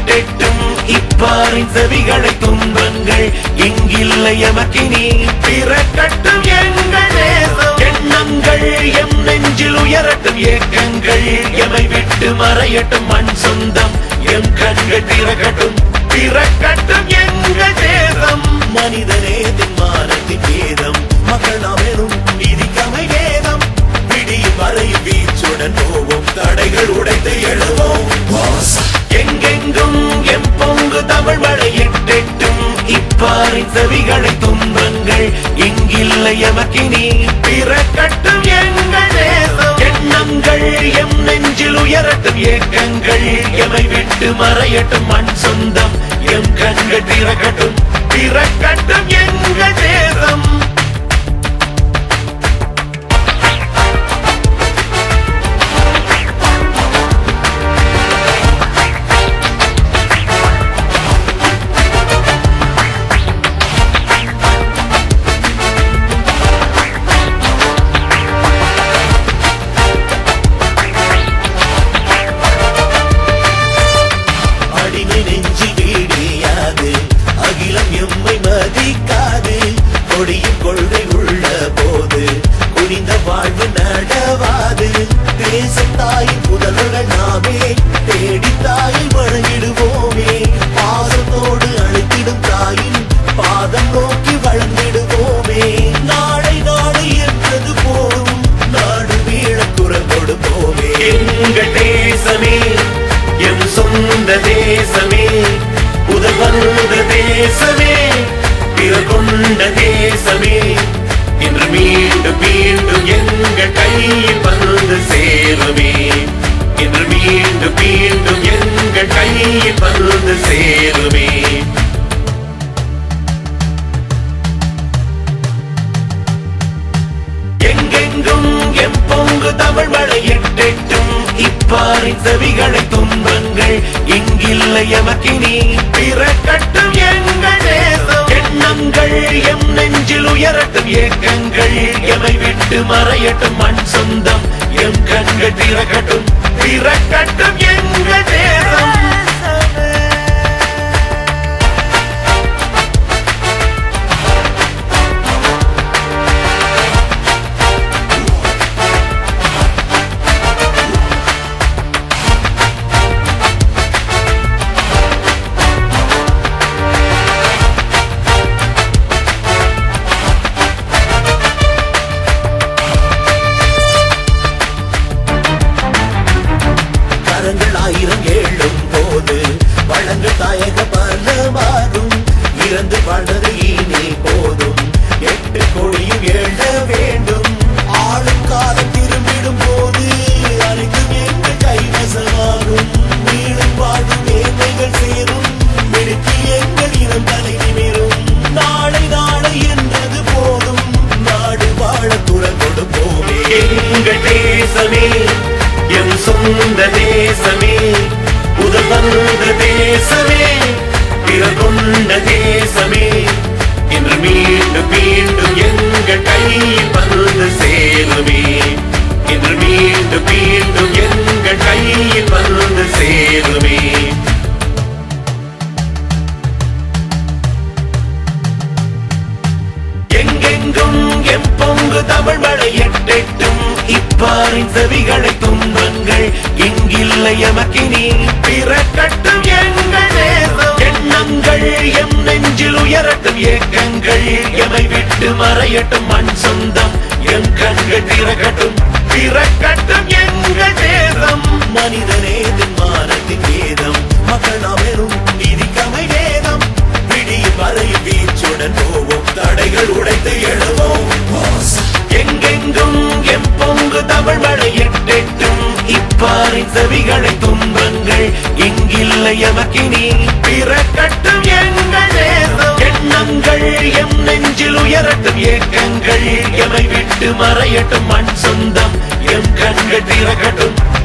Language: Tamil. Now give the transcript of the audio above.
எட்டெட்டும் இப்பாரின் செவிகளை துன்பங்கள் எங்கில்லை எமக்கினி பிறக்கட்டும் எங்கள் தேசம் எண்ணங்கள் எம் நெஞ்சில் உயரட்டும் ஏக்கங்கள் எமை விட்டு மறையட்டும் மண் சொந்தம் எம் கண்கள் திறக்கட்டும் பிறக்கட்டும் எங்கள் தேசம் மனிதனே தின்மானத்தின் வேதம் மக்கள் நாம் எனும் நீதிக்கமை வேதம் விடியும் வரை வீச்சுடன் போவோம் தடைகள் உடைத்து எழுவோம் எங்கெங்கும் எம் பொங்கு தமிழ் மழை எட்டெட்டும் இப்பாரின் செவிகளை துன்பங்கள் எங்கில்லை எமக்கினி பிறக்கட்டும் எங்கள் தேசம் எண்ணங்கள் எம் நெஞ்சில் உயரட்டும் ஏக்கங்கள் எமை விட்டு மறையட்டும் மண் சொந்தம் எம் கண்கள் திறக்கட்டும் பிறக்கட்டும் எங்கள் தேசம் அடிமை நெஞ்சி வீடியாது அகிலம் எம்மை மதிக்காது கொடியின் கொள்கை உள்ள போது குனிந்த வாழ்வு நடவாது தேசத்தாயின் புதல்கள் நாமே தேடி தாயை வழங்கிடுவோமே பாசத்தோடு அழைத்திடும் தாயின் பாதம் நோக்கி வளர்ந்திடுவோமே நாளை நாளை என்றது போதும் நாடு வீழ குரல் கொடுப்போமே எங்கள் தேசமே எம் சொந்த தேசமே புதல் வந்த தேசமே பிறர் கொண்ட தேசமே இன்று மீண்டும் மீண்டும் எங்கள் கையில் வந்து சேருமே இன்று மீண்டும் மீண்டும் எங்கள் கையில் வந்து சேருமே எங்கெங்கும் எம் பொங்கு தமிழ் மழை எட்டெட்டும் இப்பாரின் செவிகளை துன்பங்கள் எங்கில்லை எமக்கினி பிறக்கட்டும் எங்கள் தேசம் எண்ணங்கள் எம் நெஞ்சில் உயரட்டும் ஏக்கங்கள் எமை விட்டு மறையட்டும் மண் சொந்தம் எம் கண்கள் திறக்கட்டும் பிறக்கட்டும் எங்கள் தேசம் கரங்கள் ஆயிரம் ஏழும் போது வளங்கள் தாயக பலமாகும் இறந்து வாழ்ந்தது இனி போதும் எட்டு கோடியும் எழ வேண்டும் ஆளும் காலம் திரும்பிடும் போது அனைத்தும் எங்கள் கைவசமாகும் மீளும் வாழும் மேன்மைகள் சேரும் வெடுக்கி எங்கள் இனம் தலை நிமிரும் நாளை நாளை என்றது போதும் நாடு வாழ குரல் கொடுப்போமே எங்கள் தேசமே எம் சொந்த தேசமே புதல் வந்த தேசமே பிறர் கொண்ட தேசமே இன்று மீண்டும் மீண்டும் எங்கள் கையில் வந்து சேருமே இன்று மீண்டும் மீண்டும் எங்கள் கையில் வந்து சேருமே எங்கெங்கும் எம் பொங்கு தமிழ் மழை எட்டெட்டும் இப்பாரின் செவிகளை துன்பங்கள் எங்கில்லை எமக்கினி பிறக்கட்டும் எங்கள் தேசம் எண்ணங்கள் எம் நெஞ்சில் உயரட்டும் ஏக்கங்கள் எமை விட்டு மறையட்டும் மண் சொந்தம் எம் கண்கள் திறக்கட்டும் பிறக்கட்டும் எங்கள் தேசம் மனிதனே தின்மானத்தின் வேதம் மக்கள் நாம் எனும் நீதிக்கமை வேதம் விடியும் வரை வீச்சுடன் போவோம் தடைகள் உடைத்து எழுவோம் எங்கெங்கும் எம் பொங்கு தமிழ் மழை எட்டெட்டும் இப்பாரின் செவிகளை துன்பங்கள் எங்கில்லை எமக்கினி பிறக்கட்டும் எங்கள் தேசம் எண்ணங்கள் எம் நெஞ்சில் உயரட்டும் ஏக்கங்கள் எமை விட்டு மறையட்டும் மண் சொந்தம் எம் கண்கள் திறக்கட்டும்